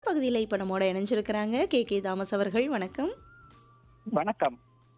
பகுதியில் இப்போ நம்மோட இணைஞ்சிருக்கிறாங்க கே கே தாமஸ் அவர்கள் வணக்கம் வணக்கம்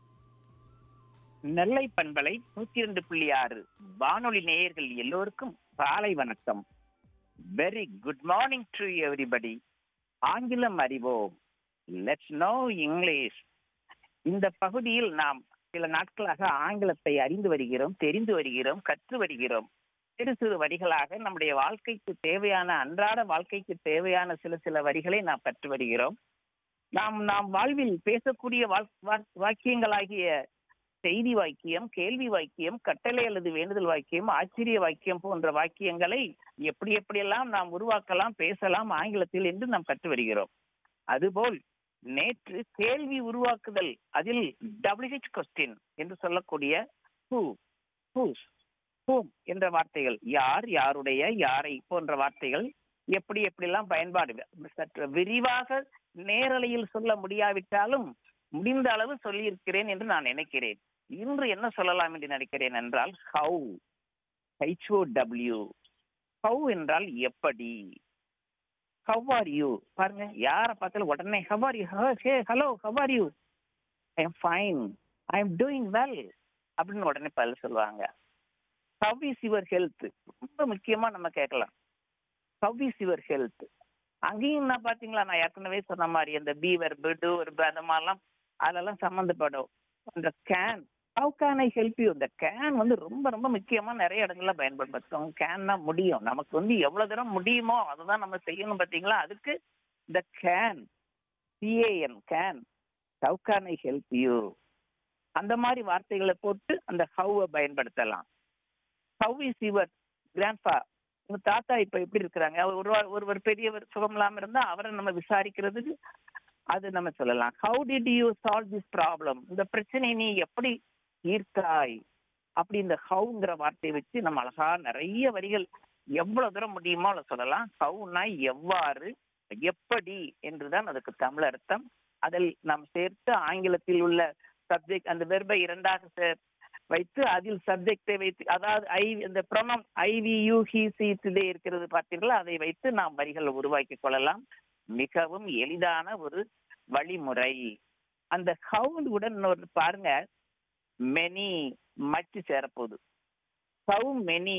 நெல்லை பண்பலை நூத்தி இரண்டு புள்ளி ஆறு வானொலி நேயர்கள் எல்லோருக்கும் காலை வணக்கம் very good morning to everybody ஆங்கிலம் அறிவோம் லெட்ஸ் நோ இங்கிலீஷ் இந்த பகுதியில் நாம் சில நாட்களாக ஆங்கிலத்தை அறிந்து வருகிறோம் தெரிந்து வருகிறோம் கற்று வருகிறோம் சிறு சிறு வரிகளாக நம்முடைய வாழ்க்கைக்கு தேவையான அன்றாட வாழ்க்கைக்கு தேவையான சில சில வரிகளை நாம் கற்று வருகிறோம் நாம் நாம் வாழ்வில் பேசக்கூடிய வாழ்- வா- வாக்கியங்களாகிய செய்தி வாக்கியம் கேள்வி வாக்கியம் கட்டளை அல்லது வேண்டுதல் வாக்கியம் ஆச்சரிய வாக்கியம் போன்ற வாக்கியங்களை எப்படி எப்படியெல்லாம் நாம் உருவாக்கலாம் பேசலாம் ஆங்கிலத்தில் என்று நாம் கற்று வருகிறோம் அதுபோல் நேற்று கேள்வி உருவாக்குதல் அதில் WH கொஸ்டின் என்று சொல்லக்கூடிய ஹூ ஹூஸ் ஹூம் என்ற வார்த்தைகள் யார் யாருடைய யாரை போன்ற வார்த்தைகள் எப்படி எப்படிலாம் பயன்பாடு சற்று விரிவாக நேரலையில் சொல்ல முடியாவிட்டாலும் முடிந்த அளவு சொல்லியிருக்கிறேன் என்று நான் நினைக்கிறேன் இன்று என்ன சொல்லலாம் என்று நினைக்கிறேன் என்றால் ஹவு ஹெச்ஓ டபிள்யூ ஹவு என்றால் எப்படி ஹவ் ஆர் யூ பாருங்க யாரை பார்த்தாலும் உடனே how are you hey hello how are you I am fine I am doing well அப்படின்னு உடனே பதில் சொல்லுவாங்க ஹவ் இஸ் யுவர் ஹெல்த் ரொம்ப முக்கியமா நம்ம கேட்கலாம் ஹவ் இஸ் யுவர் ஹெல்த் அங்கேயும் நான் பாத்தீங்களா நான் ஏற்கனவே சொன்ன மாதிரி அந்த பி வெர்பு டூ வெர்பு அந்த மாதிரிலாம் அதெல்லாம் சம்மந்தப்படும் அந்த can how can I help you இந்த கேன் வந்து ரொம்ப ரொம்ப முக்கியமா நிறைய இடங்கள்ல பயன்படுத்தும் கேன்னா முடியும் நமக்கு வந்து எவ்வளவு தூரம் முடியுமோ அதுதான் நம்ம செய்யணும் பாத்தீங்களா அதுக்கு இந்த can CAN can how can I help you அந்த மாதிரி வார்த்தைகளை போட்டு அந்த ஹவ்வை பயன்படுத்தலாம் ஹவ் இஸ் யுவர் கிராண்ட்பா உங்க தாத்தா இப்ப எப்படி இருக்கிறாங்க அவர் ஒரு ஒருவர் பெரியவர் சுகம் இல்லாம இருந்தா அவரை நம்ம விசாரிக்கிறதுக்கு அது நம்ம சொல்லலாம் how did you solve this problem இந்த பிரச்சனையை நீ எப்படி தீர்த்தாய் அப்படி இந்த ஹவுங்கிற வார்த்தையை வச்சு நம்ம அழகா நிறைய வரிகள் எவ்வளவு தூரம் முடியுமோ அதை சொல்லலாம் ஹவுனா எவ்வாறு எப்படி என்றுதான் அதுக்கு தமிழ் அர்த்தம் அதில் நாம் சேர்த்து ஆங்கிலத்தில் உள்ள சப்ஜெக்ட் அந்த வெர்பை இரண்டாக சே- வைத்து அதில் சப்ஜெக்டை வைத்து அதாவது ஐ இந்த ப்ரொனம் ஐவியூ ஹி சி இதே இருக்கிறது பார்த்தீர்களா அதை வைத்து நாம் வரிகளை உருவாக்கி கொள்ளலாம் மிகவும் எளிதான ஒரு வழிமுறை அந்த ஹவுண்டுடன் ஒரு பாருங்க மெனி மச்சு சேரப்போகுது ஹவு மெனி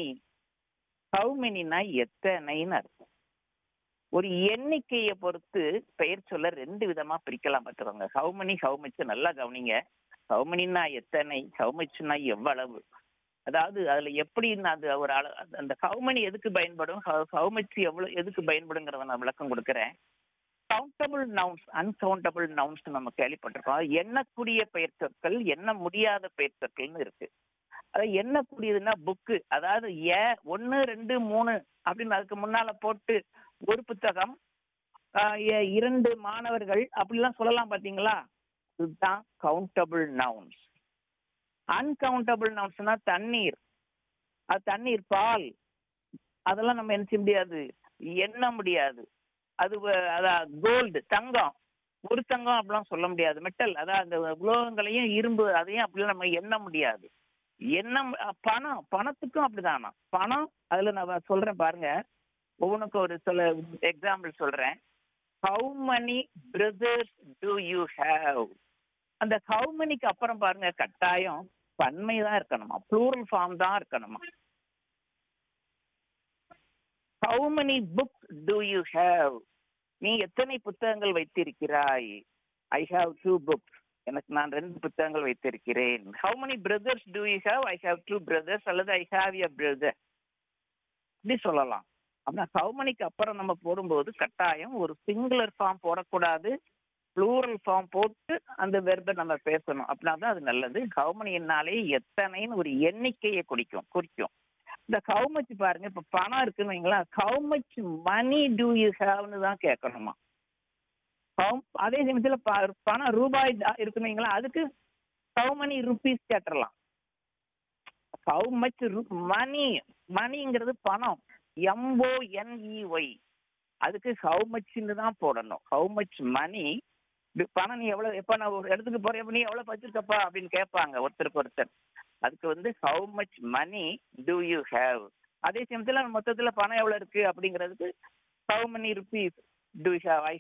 ஹவு மெனினா எத்தனைன்னு அர்த்தம் ஒரு எண்ணிக்கையை பொறுத்து பெயர் சொல்ல ரெண்டு விதமா பிரிக்கலாம் பார்த்துக்கோங்க ஹவு many ஹவு மச் நல்லா கவனிங்க ஹவு manyனா எத்தனை ஹவு மச்னா எவ்வளவு அதாவது அதுல எப்படின்னு அது ஒரு அள அது- அந்த ஹவு many எதுக்கு பயன்படும் ஹவு மச் எவ்வளவு எதுக்கு பயன்படுங்கிறத நான் விளக்கம் கொடுக்குறேன் கவுண்டபிள் நவுன்ஸ் அன்கவுண்டபிள் நவுன்ஸ் நம்ம கேள்விப்பட்டிருக்கோம் அது எண்ணக்கூடிய பெயர் சொற்கள் எண்ண முடியாத பெயர் சொற்கள்னு இருக்கு அது எண்ணக்கூடியதுன்னா புக்கு அதாவது ஏ ஒன்னு ரெண்டு மூணு அப்படின்னு அதுக்கு முன்னால போட்டு ஒரு புத்தகம் ஆஹ் எ- இரண்டு மாணவர்கள் அப்படிலாம் சொல்லலாம் பாத்தீங்களா இதுதான் கவுண்டபிள் நவுன்ஸ் அன்கவுண்டபிள் நவுன்ஸ்னா தண்ணீர் அது தண்ணீர் பால் அதெல்லாம் நம்ம என்ன செய்ய முடியாது எண்ண முடியாது அது வ- அதான் கோல்டு தங்கம் ஒரு தங்கம் அப்படிலாம் சொல்ல முடியாது மெட்டல் அதான் அந்த உலோகங்களையும் இரும்பு அதையும் அப்படிலாம் நம்ம எண்ண முடியாது எண்ணம் அஹ் பணம் பணத்துக்கும் அப்படிதானா பணம் அதுல நான் சொல்றேன் பாருங்க ஒவ்வொன்றுக்கும் ஒரு சில எக்ஸாம்பிள் சொல்றேன் how many brothers do you have அந்த ஹவு manyக்கு அப்புறம் பாருங்க கட்டாயம் பன்மை தான் இருக்கணுமா ப்ளூரல் ஃபார்ம் தான் இருக்கணுமா how many books do you have நீ எத்தனை புத்தகங்கள் வைத்திருக்கிறாய் ஐ ஹாவ் டூ புக்ஸ் எனக்கு நான் ரெண்டு புத்தகங்கள் வைத்திருக்கிறேன் how many brothers do you have I have two brothers அல்லது ஐ ஹாவ் எ பிரதர் இப்படி சொல்லலாம் அப்படின்னா ஹவு manyக்கு அப்புறம் நம்ம போடும்போது கட்டாயம் ஒரு சிங்குலர் ஃபார்ம் போடக்கூடாது ப்ளூரல் ஃபார்ம் போட்டு அந்த வெர்பை நம்ம பேசணும் அப்படின்னா தான் அது நல்லது கவுமணினாலே எத்தனைன்னு ஒரு எண்ணிக்கையை குறிக்கும் குறிக்கும் இந்த ஹவு மச் பாருங்க இப்ப பணம் இருக்குன்னு வைங்களா how much money do you ஹேவ்னு தான் கேட்கணுமா how- அதே சமயத்துல ப- பணம் ரூபாய் தான் இருக்குன்னு வைங்களா அதுக்கு ஹவு மணி ருபீஸ் கேட்டுறலாம் ஹவு மச் மணி மணிங்கிறது பணம் எம்ஓ என்இஒய் அதுக்கு ஹவு மச்னு தான் போடணும் ஹவு மச் மணி பணம் நீ எவ்வளவு எப்ப நான் ஒரு இடத்துக்கு போறேன் எப்ப நீ எவ்வளவு வச்சிருக்கப்பா அப்படின்னு கேட்பாங்க ஒருத்தருக்கு ஒருத்தர் அதுக்கு வந்து how much money do you have அதே சமயத்துல மொத்தத்துல பணம் எவ்வளவு இருக்கு அப்படிங்கிறதுக்கு how many rupees do have I